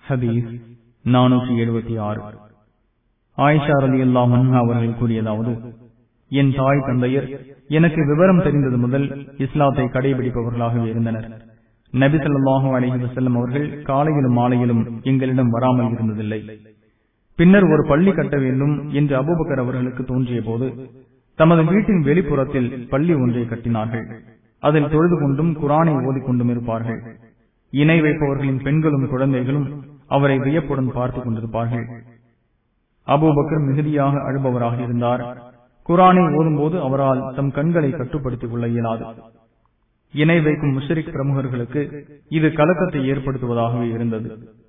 ஹதீஸ் நானூற்றி எழுபத்தி ஆறு ஆயிஷா ரலி அல்லாஹ் அவர்கள் கூறியதாவது என் தாய் தந்தையர் எனக்கு விவரம் தெரிந்தது முதல் இஸ்லாத்தை கடைபிடிப்பவர்களாகவே இருந்தனர் நபி சொல்லாஹு அலஹி வசல்லம் அவர்கள் காலையிலும் மாலையிலும் எங்களிடம் வராமல் இருந்ததில்லை பின்னர் ஒரு பள்ளி கட்ட வேண்டும் என்று அபுபக்கர் அவர்களுக்கு தோன்றிய போது தமது வீட்டின் வெளிப்புறத்தில் பள்ளி ஒன்றை கட்டினார்கள் அதில் தொழுது கொண்டும் குரானை ஓதிக்கொண்டும் இருப்பார்கள் இணை வைப்பவர்களின் பெண்களும் குழந்தைகளும் அவரை வியப்புடன் பார்த்துக் கொண்டிருப்பார்கள் அபூபக்கர் மிகுதியாக அழுபவராக இருந்தார் குரானை ஓதும்போது அவரால் தம் கண்களை கட்டுப்படுத்திக் கொள்ள இயலாது இணை வைக்கும் முஷரிக் பிரமுகர்களுக்கு இது கலக்கத்தை ஏற்படுத்துவதாகவே இருந்தது